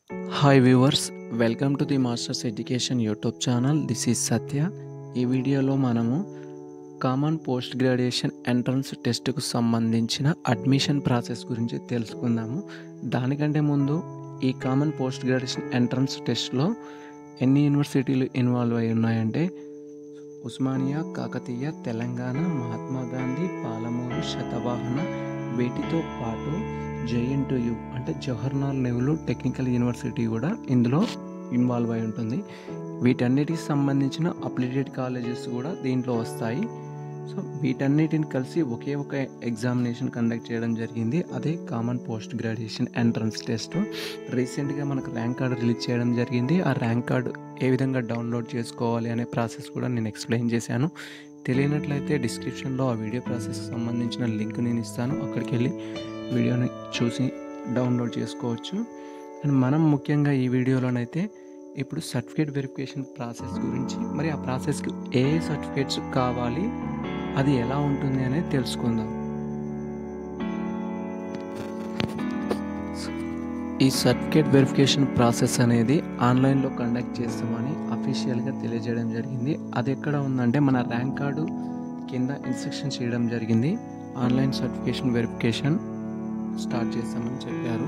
hi viewers welcome to the masters education YouTube channel this is Satya ఈ వీడియోలో మనము common post graduation entrance టెస్ట్కు సంబంధించిన అడ్మిషన్ ప్రాసెస్ గురించి తెలుసుకుందాము దానికంటే ముందు ఈ కామన్ పోస్ట్ గ్రాడ్యుయేషన్ ఎంట్రన్స్ టెస్ట్లో ఎన్ని యూనివర్సిటీలు ఇన్వాల్వ్ అయి ఉన్నాయంటే ఉస్మానియా కాకతీయ తెలంగాణ మహాత్మా గాంధీ పాలమూరు శతవాహన వీటితో పాటు జేఎన్టీయు అంటే జవహర్లాల్ నెహ్రూ టెక్నికల్ యూనివర్సిటీ కూడా ఇందులో ఇన్వాల్వ్ అయి ఉంటుంది వీటన్నిటికి సంబంధించిన అప్లిటెడ్ కాలేజెస్ కూడా దీంట్లో వస్తాయి సో వీటన్నిటిని కలిసి ఒకే ఒక ఎగ్జామినేషన్ కండక్ట్ చేయడం జరిగింది అదే common post graduation entrance test రీసెంట్గా మనకు ర్యాంక్ కార్డు రిలీజ్ చేయడం జరిగింది ఆ ర్యాంక్ కార్డు ఏ విధంగా డౌన్లోడ్ చేసుకోవాలి అనే ప్రాసెస్ కూడా నేను ఎక్స్ప్లెయిన్ చేశాను తెలియనట్లయితే డిస్క్రిప్షన్లో ఆ వీడియో ప్రాసెస్కి సంబంధించిన లింక్ నేను ఇస్తాను అక్కడికి వెళ్ళి వీడియోని చూసి డౌన్లోడ్ చేసుకోవచ్చు అండ్ మనం ముఖ్యంగా ఈ వీడియోలోనైతే ఇప్పుడు సర్టిఫికేట్ వెరిఫికేషన్ ప్రాసెస్ గురించి మరి ఆ ప్రాసెస్కి ఏ ఏ సర్టిఫికేట్స్ కావాలి అది ఎలా ఉంటుంది అనేది తెలుసుకుందాం ఈ సర్టిఫికేట్ వెరిఫికేషన్ ప్రాసెస్ అనేది ఆన్లైన్లో కండక్ట్ చేస్తామని అఫీషియల్గా తెలియజేయడం జరిగింది అది ఎక్కడ ఉందంటే మన ర్యాంక్ కార్డు కింద ఇన్స్ట్రక్షన్స్ చేయడం జరిగింది ఆన్లైన్ సర్టిఫికేషన్ వెరిఫికేషన్ స్టార్ట్ చేస్తామని చెప్పారు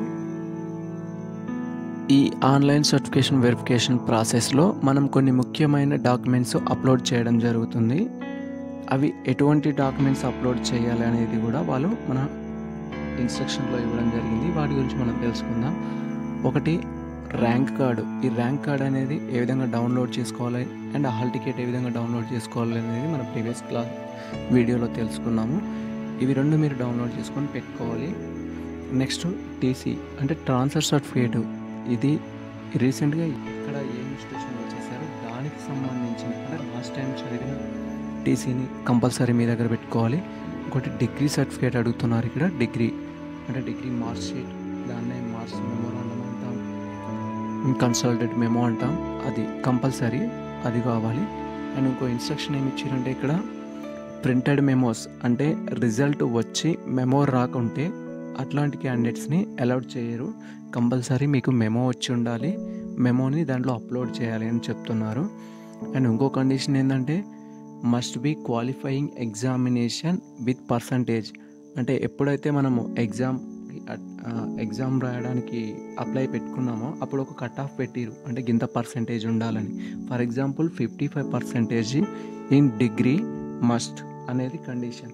ఈ ఆన్లైన్ సర్టిఫికేషన్ వెరిఫికేషన్ ప్రాసెస్లో మనం కొన్ని ముఖ్యమైన డాక్యుమెంట్స్ అప్లోడ్ చేయడం జరుగుతుంది అవి ఎటువంటి డాక్యుమెంట్స్ అప్లోడ్ చేయాలి అనేది కూడా వాళ్ళు మన ఇన్స్ట్రక్షన్లో ఇవ్వడం జరిగింది వాటి గురించి మనం తెలుసుకుందాం ఒకటి ర్యాంక్ కార్డు ఈ ర్యాంక్ కార్డ్ అనేది ఏ విధంగా డౌన్లోడ్ చేసుకోవాలి అండ్ హాల్ టికెట్ ఏ విధంగా డౌన్లోడ్ చేసుకోవాలి అనేది మన ప్రీవియస్ క్లాస్ వీడియోలో తెలుసుకున్నాము ఇవి రెండు మీరు డౌన్లోడ్ చేసుకొని పెట్టుకోవాలి నెక్స్ట్ టీసీ అంటే ట్రాన్స్ఫర్ సర్టిఫికేట్ ఇది రీసెంట్గా ఇక్కడ ఏ ఇన్స్టిట్యూషన్లో చేశారో దానికి సంబంధించిన అంటే లాస్ట్ టైం చదివిన టీసీని కంపల్సరీ మీ దగ్గర పెట్టుకోవాలి ఇంకోటి డిగ్రీ సర్టిఫికేట్ అడుగుతున్నారు ఇక్కడ డిగ్రీ అంటే డిగ్రీ మార్క్స్ షీట్ దాన్నే మార్క్స్ మెమోరాండం అంటాం కన్సల్టెడ్ మెమో అంటాం అది కంపల్సరీ అది కావాలి అండ్ ఇంకో ఇన్స్ట్రక్షన్ ఏమి ఇచ్చారంటే ఇక్కడ ప్రింటెడ్ మెమోస్ అంటే రిజల్ట్ వచ్చి మెమో రాకుంటే అట్లాంటి క్యాండిడేట్స్ని అలౌట్ చేయరు కంపల్సరీ మీకు మెమో వచ్చి ఉండాలి మెమోని దాంట్లో అప్లోడ్ చేయాలి అని చెప్తున్నారు అండ్ ఇంకో కండిషన్ ఏంటంటే must be qualifying examination with percentage అంటే ఎప్పుడైతే మనము ఎగ్జామ్ ఎగ్జామ్ రాయడానికి అప్లై పెట్టుకున్నామో అప్పుడు ఒక కట్ ఆఫ్ పెట్టిరు అంటే గింత పర్సంటేజ్ ఉండాలని for example fifty five percentage in degree must అనేది కండిషన్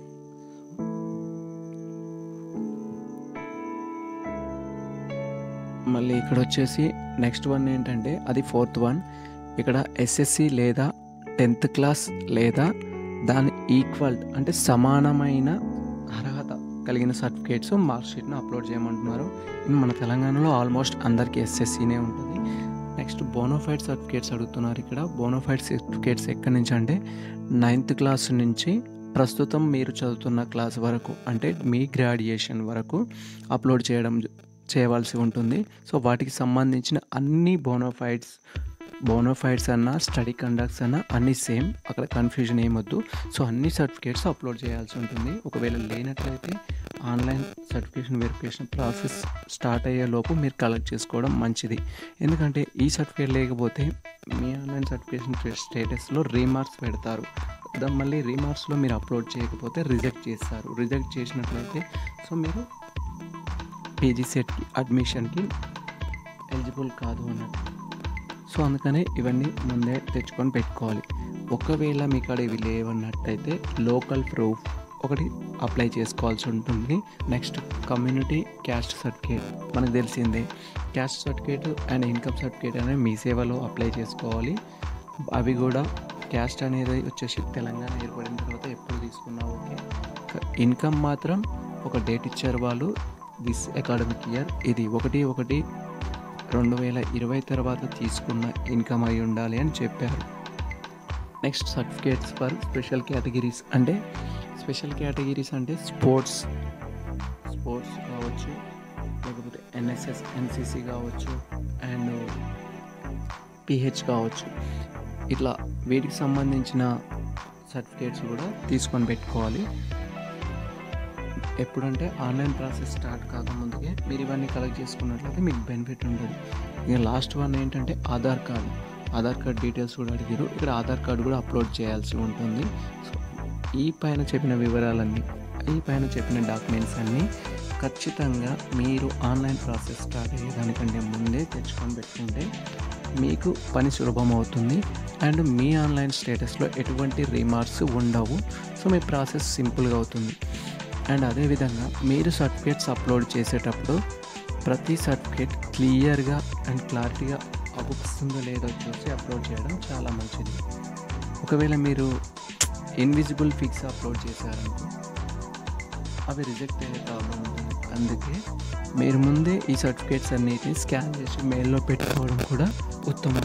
మళ్ళీ ఇక్కడ వచ్చేసి నెక్స్ట్ వన్ ఏంటంటే అది ఫోర్త్ వన్ ఇక్కడ ఎస్ఎస్సి లేదా టెన్త్ క్లాస్ లేదా దాని ఈక్వల్ అంటే సమానమైన అర్హత కలిగిన సర్టిఫికేట్స్ మార్క్ షీట్ను అప్లోడ్ చేయమంటున్నారు మన తెలంగాణలో ఆల్మోస్ట్ అందరికీ ఎస్ఎస్సీనే ఉంటుంది నెక్స్ట్ బోనోఫైడ్ సర్టిఫికేట్స్ అడుగుతున్నారు ఇక్కడ బోనోఫైడ్ సర్టిఫికేట్స్ ఎక్కడి నుంచి అంటే నైన్త్ క్లాస్ నుంచి ప్రస్తుతం మీరు చదువుతున్న క్లాస్ వరకు అంటే మీ గ్రాడ్యుయేషన్ వరకు అప్లోడ్ చేయడం చేయవలసి ఉంటుంది సో వాటికి సంబంధించిన అన్ని బోనోఫైడ్స్ బోనోఫైడ్స్ అన్న స్టడీ కండక్ట్స్ అన్న అన్నీ సేమ్ అక్కడ కన్ఫ్యూజన్ ఏమొద్దు సో అన్ని సర్టిఫికేట్స్ అప్లోడ్ చేయాల్సి ఉంటుంది ఒకవేళ లేనట్లయితే online certification verification process start అయ్యే లోపు మీరు కలెక్ట్ చేసుకోవడం మంచిది ఎందుకంటే ఈ సర్టిఫికేట్ లేకపోతే మీ ఆన్లైన్ సర్టిఫికేషన్ స్టేటస్లో రీమార్క్స్ పెడతారు దాని మళ్ళీ రీమార్క్స్లో మీరు అప్లోడ్ చేయకపోతే రిజెక్ట్ చేస్తారు రిజెక్ట్ చేసినట్లయితే సో మీరు పీజీ సెట్కి అడ్మిషన్కి ఎలిజిబుల్ కాదు అన్నట్టు సో అందుకనే ఇవన్నీ ముందే తెచ్చుకొని పెట్టుకోవాలి ఒకవేళ మీ కాడ ఇవి లేవన్నట్టయితే లోకల్ ప్రూఫ్ ఒకటి అప్లై చేసుకోవాల్సి ఉంటుంది నెక్స్ట్ కమ్యూనిటీ క్యాస్ట్ సర్టిఫికేట్ మనకు తెలిసిందే caste certificate and income certificate అనేది మీ సేవలో అప్లై చేసుకోవాలి అవి కూడా క్యాస్ట్ అనేది వచ్చేసి తెలంగాణ ఏర్పడిన తర్వాత ఎప్పుడు తీసుకున్నా ఓకే ఇన్కమ్ మాత్రం ఒక డేట్ ఇచ్చారు వాళ్ళు దిస్ అకాడమిక్ ఇయర్ ఇది ఒకటి ఒకటి రెండు వేల ఇరవై తర్వాత తీసుకున్న ఇన్కమ్ అయి ఉండాలి అని చెప్పారు next certificates for special categories అంటే స్పెషల్ కేటగిరీస్ అంటే స్పోర్ట్స్ స్పోర్ట్స్ కావచ్చు లేకపోతే ఎన్ఎస్ఎస్ ఎన్సిసి కావచ్చు అండ్ పిహెచ్ కావచ్చు ఇట్లా వీటికి సంబంధించిన సర్టిఫికేట్స్ కూడా తీసుకొని పెట్టుకోవాలి ఎప్పుడంటే ఆన్లైన్ ప్రాసెస్ స్టార్ట్ కాకముందుకే మీరు ఇవన్నీ కలెక్ట్ చేసుకున్నట్లయితే మీకు బెనిఫిట్ ఉంటుంది ఇక లాస్ట్ వన్ ఏంటంటే Aadhaar card Aadhaar card details కూడా అడిగారు ఇక్కడ ఆధార్ కార్డు కూడా అప్లోడ్ చేయాల్సి ఉంటుంది సో ఈ పైన చెప్పిన వివరాలన్నీ ఈ పైన చెప్పిన డాక్యుమెంట్స్ అన్నీ ఖచ్చితంగా మీరు ఆన్లైన్ ప్రాసెస్ స్టార్ట్ అయ్యేదానికంటే ముందే తెచ్చుకొని పెట్టుకుంటే మీకు పని సులభం అవుతుంది అండ్ మీ ఆన్లైన్ స్టేటస్లో ఎటువంటి రిమార్క్స్ ఉండవు సో మీ ప్రాసెస్ సింపుల్గా అవుతుంది అండ్ అదేవిధంగా మీరు సర్టిఫికేట్స్ అప్లోడ్ చేసేటప్పుడు ప్రతి సర్టిఫికేట్ క్లియర్గా అండ్ క్లారిటీగా అవుతుందో లేదో చూసి అప్లోడ్ చేయడం చాలా మంచిది ఒకవేళ మీరు ఇన్విజిబుల్ ఫిక్స్ అప్లోడ్ చేశారనుకో అవి రిజెక్ట్ అయ్యే ప్రాబ్లం ఉంటుంది అందుకే మీరు ముందే ఈ సర్టిఫికేట్స్ అన్నిటిని స్కాన్ చేసి మెయిల్లో పెట్టుకోవడం కూడా ఉత్తమం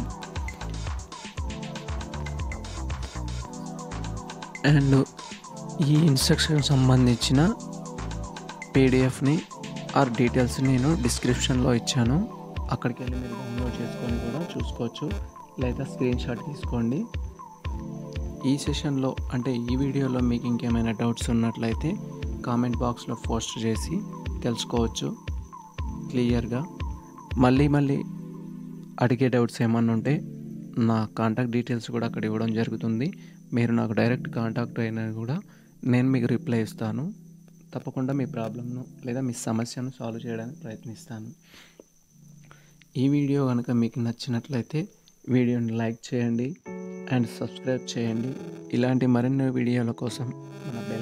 అండ్ ఈ ఇన్స్ట్రక్షన్ సంబంధించిన పీడిఎఫ్ని ఆర్ డీటెయిల్స్ నేను డిస్క్రిప్షన్లో ఇచ్చాను అక్కడికి వెళ్ళి మీరు డౌన్లోడ్ చేసుకొని కూడా చూసుకోవచ్చు లేదా స్క్రీన్ షాట్ తీసుకోండి ఈ సెషన్లో అంటే ఈ వీడియోలో మీకు ఇంకేమైనా డౌట్స్ ఉన్నట్లయితే కామెంట్ బాక్స్లో పోస్ట్ చేసి తెలుసుకోవచ్చు క్లియర్గా మళ్ళీ మళ్ళీ అడిగే డౌట్స్ ఏమన్నా ఉంటే నా కాంటాక్ట్ డీటెయిల్స్ కూడా అక్కడ ఇవ్వడం జరుగుతుంది మీరు నాకు డైరెక్ట్ కాంటాక్ట్ అయినా కూడా నేను మీకు రిప్లై ఇస్తాను తప్పకుండా మీ ప్రాబ్లమ్ను లేదా మీ సమస్యను సాల్వ్ చేయడానికి ప్రయత్నిస్తాను ఈ వీడియో కనుక మీకు నచ్చినట్లయితే వీడియోని లైక్ చేయండి అండ్ సబ్స్క్రైబ్ చేయండి ఇలాంటి మరిన్ని వీడియోల కోసం మన